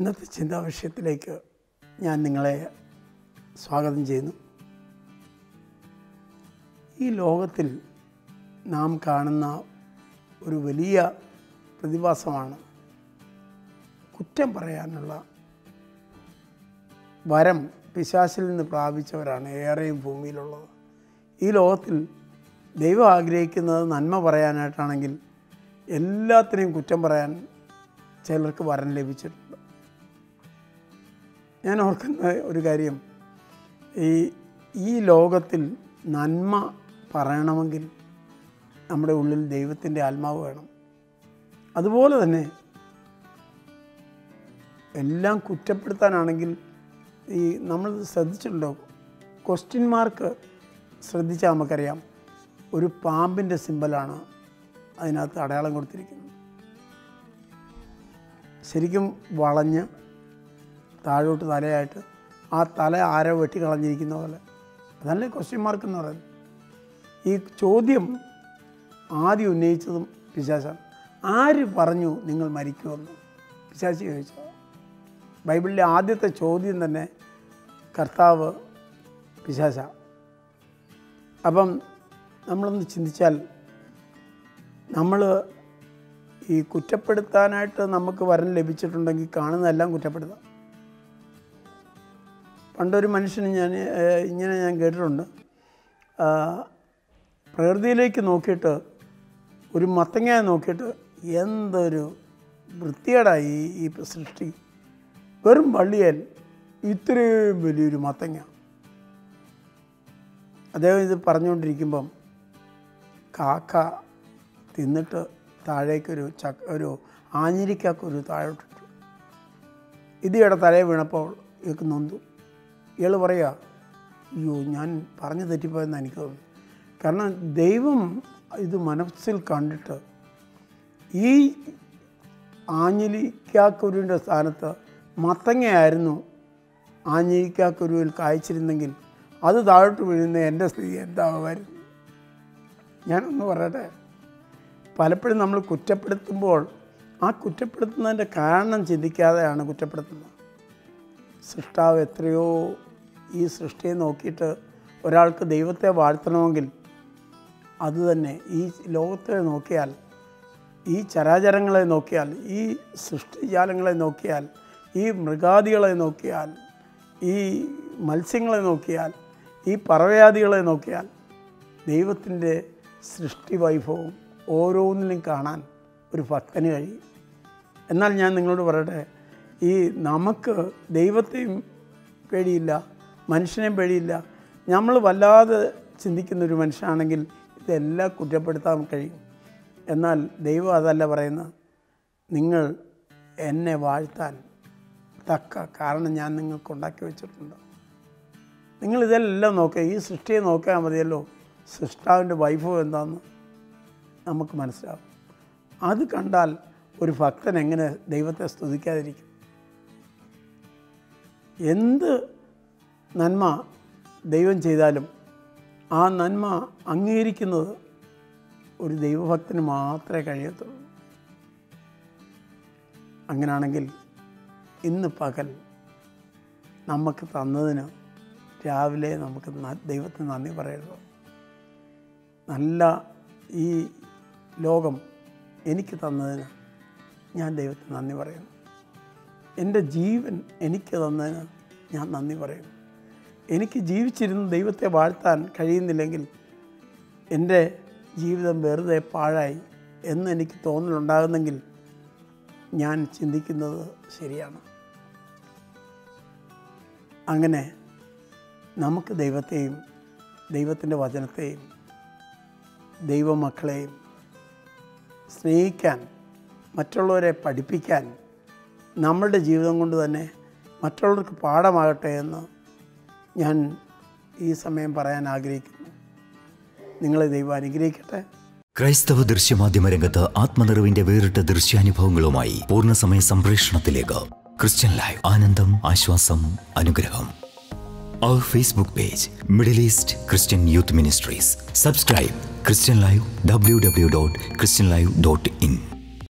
ഇന്നത്തെ ചിന്താ വിഷയത്തിലേക്ക് ഞാൻ നിങ്ങളെ സ്വാഗതം ചെയ്യുന്നു ഈ ലോകത്തിൽ നാം കാണുന്ന ഒരു വലിയ പ്രതിഭാസമാണ് കുറ്റം പറയാനുള്ള വരം പിശാസിൽ നിന്ന് പ്രാപിച്ചവരാണ് ഏറെയും ഭൂമിയിലുള്ളത് ഈ ലോകത്തിൽ ദൈവം ആഗ്രഹിക്കുന്നത് നന്മ പറയാനായിട്ടാണെങ്കിൽ എല്ലാത്തിനെയും കുറ്റം പറയാൻ ചിലർക്ക് വരം ലഭിച്ചിട്ടുണ്ട് ഞാൻ ഓർക്കുന്ന ഒരു കാര്യം ഈ ഈ ലോകത്തിൽ നന്മ പറയണമെങ്കിൽ നമ്മുടെ ഉള്ളിൽ ദൈവത്തിൻ്റെ ആത്മാവ് വേണം അതുപോലെ തന്നെ എല്ലാം കുറ്റപ്പെടുത്താനാണെങ്കിൽ ഈ നമ്മൾ ശ്രദ്ധിച്ചിട്ടുണ്ടോ ക്വസ്റ്റ്യൻ മാർക്ക് ശ്രദ്ധിച്ചാൽ നമുക്കറിയാം ഒരു പാമ്പിൻ്റെ സിമ്പലാണ് അതിനകത്ത് അടയാളം കൊടുത്തിരിക്കുന്നത് ശരിക്കും വളഞ്ഞ് താഴോട്ട് തലയായിട്ട് ആ തല ആരോ വെട്ടി കളഞ്ഞിരിക്കുന്ന പോലെ അതല്ലേ ക്വസ്റ്റ്യൻ മാർക്ക് എന്ന് പറയുന്നത് ഈ ചോദ്യം ആദ്യം ഉന്നയിച്ചതും പിശാശാണ് ആര് പറഞ്ഞു നിങ്ങൾ മരിക്കുമെന്ന് പിശാശി ചോദിച്ചു ബൈബിളിലെ ആദ്യത്തെ ചോദ്യം തന്നെ കർത്താവ് പിശാശ അപ്പം നമ്മളൊന്ന് ചിന്തിച്ചാൽ നമ്മൾ ഈ കുറ്റപ്പെടുത്താനായിട്ട് നമുക്ക് വരം ലഭിച്ചിട്ടുണ്ടെങ്കിൽ കാണുന്നതെല്ലാം കുറ്റപ്പെടുത്താം പണ്ടൊരു മനുഷ്യന് ഞാൻ ഏഹ്, ഇങ്ങനെ ഞാൻ കേട്ടിട്ടുണ്ട് ആ, പ്രകൃതിയിലേക്ക് നോക്കിയിട്ട് ഒരു മത്തങ്ങ നോക്കിയിട്ട് എന്തൊരു വൃത്തികേടായി ഈ സൃഷ്ടി വെറും വള്ളിയേൽ ഇത്രയും വലിയൊരു മത്തങ്ങ അദ്ദേഹം ഇത് പറഞ്ഞുകൊണ്ടിരിക്കുമ്പം കാക്ക തിന്നിട്ട് താഴേക്കൊരു ചക്ക ഒരു ആഞ്ഞിരിക്കാക്കൊരു താഴോട്ടിട്ടു ഇത് ഇയാളുടെ തലയിൽ വീണപ്പോൾ ഇയാൾക്ക് നൊന്തു ഇയാൾ പറയുക അയ്യോ ഞാൻ പറഞ്ഞു തെറ്റിപ്പോയെന്ന് എനിക്ക് തോന്നുന്നു കാരണം ദൈവം ഇത് മനസ്സിൽ കണ്ടിട്ട് ഈ ആഞ്ഞിലിക്കാക്കുരുവിൻ്റെ സ്ഥാനത്ത് മത്തങ്ങയായിരുന്നു ആഞ്ഞിലിക്കാക്കുരുവിൽ കായ്ച്ചിരുന്നെങ്കിൽ അത് താഴോട്ട് വീഴുന്ന എൻ്റെ സ്ഥിതി എന്താകുമായിരുന്നു ഞാനൊന്ന് പറയട്ടെ പലപ്പോഴും നമ്മൾ കുറ്റപ്പെടുത്തുമ്പോൾ ആ കുറ്റപ്പെടുത്തുന്നതിൻ്റെ കാരണം ചിന്തിക്കാതെയാണ് കുറ്റപ്പെടുത്തുന്നത് സൃഷ്ടാവ് എത്രയോ ഈ സൃഷ്ടിയെ നോക്കിയിട്ട് ഒരാൾക്ക് ദൈവത്തെ വാഴ്ത്തണമെങ്കിൽ അതുതന്നെ ഈ ലോകത്തെ നോക്കിയാൽ ഈ ചരാചരങ്ങളെ നോക്കിയാൽ ഈ സൃഷ്ടിജാലങ്ങളെ നോക്കിയാൽ ഈ മൃഗാദികളെ നോക്കിയാൽ ഈ മത്സ്യങ്ങളെ നോക്കിയാൽ ഈ പറവയാദികളെ നോക്കിയാൽ ദൈവത്തിൻ്റെ സൃഷ്ടി വൈഭവം ഓരോന്നിലും കാണാൻ ഒരു ഭക്തന് കഴിയും എന്നാൽ ഞാൻ നിങ്ങളോട് പറയട്ടെ ഈ നമുക്ക് ദൈവത്തെയും പേടിയില്ല മനുഷ്യനെയും പേടിയില്ല നമ്മൾ വല്ലാതെ ചിന്തിക്കുന്ന ഒരു മനുഷ്യനാണെങ്കിൽ ഇതെല്ലാം കുറ്റപ്പെടുത്താൻ കഴിയും എന്നാൽ ദൈവം അതല്ല പറയുന്നത് നിങ്ങൾ എന്നെ വാഴ്ത്താൻ തക്ക കാരണം ഞാൻ നിങ്ങൾക്ക് ഉണ്ടാക്കി വെച്ചിട്ടുണ്ട് നിങ്ങൾ ഇതെല്ലാം നോക്കുക ഈ സൃഷ്ടിയെ നോക്കിയാൽ മതിയല്ലോ സൃഷ്ടാവിൻ്റെ വൈഭവം എന്താണെന്ന് നമുക്ക് മനസ്സിലാവും അത് കണ്ടാൽ ഒരു ഭക്തൻ എങ്ങനെ ദൈവത്തെ സ്തുതിക്കാതിരിക്കും എന്ത് നന്മ ദൈവം ചെയ്താലും ആ നന്മ അംഗീകരിക്കുന്നത് ഒരു ദൈവഭക്തന് മാത്രമേ കഴിയത്തുള്ളൂ അങ്ങനാണെങ്കിൽ ഇന്ന് പകൽ നമുക്ക് തന്നതിന് രാവിലെ നമുക്ക് ന- ദൈവത്തിന് നന്ദി പറയരുത് നല്ല ഈ ലോകം എനിക്ക് തന്നതിന് ഞാൻ ദൈവത്തിന് നന്ദി പറയുന്നു എൻ്റെ ജീവൻ എനിക്ക് തന്നതിന് ഞാൻ നന്ദി പറയുന്നു എനിക്ക് ജീവിച്ചിരുന്ന് ദൈവത്തെ വാഴ്ത്താൻ കഴിയുന്നില്ലെങ്കിൽ എൻ്റെ ജീവിതം വെറുതെ പാഴായി എന്ന് എനിക്ക് തോന്നലുണ്ടാകുന്നെങ്കിൽ ഞാൻ ചിന്തിക്കുന്നത് ശരിയാണ് അങ്ങനെ നമുക്ക് ദൈവത്തെയും ദൈവത്തിൻ്റെ വചനത്തെയും ദൈവമക്കളെയും സ്നേഹിക്കാൻ മറ്റുള്ളവരെ പഠിപ്പിക്കാൻ നമ്മളുടെ ജീവിതം കൊണ്ട് തന്നെ മറ്റുള്ളവർക്ക് പാഠമാകട്ടെ എന്ന് ഞാൻ ഈ സമയം പറയാൻ ആഗ്രഹിക്കുന്നു നിങ്ങളെ ദൈവം അനുഗ്രഹിക്കട്ടെ ക്രൈസ്തവ ദൃശ്യമാധ്യമ രംഗത്ത് ആത്മനിറവിന്റെ വേറിട്ട ദൃശ്യാനുഭവങ്ങളുമായി പൂർണ്ണസമയ സംപ്രേഷണത്തിലേക്ക് ക്രിസ്ത്യൻ ലൈവ് ആനന്ദം ആശ്വാസം അനുഗ്രഹം our Facebook page Middle East Christian youth ministries subscribe Christian live W W dot Christian live dot in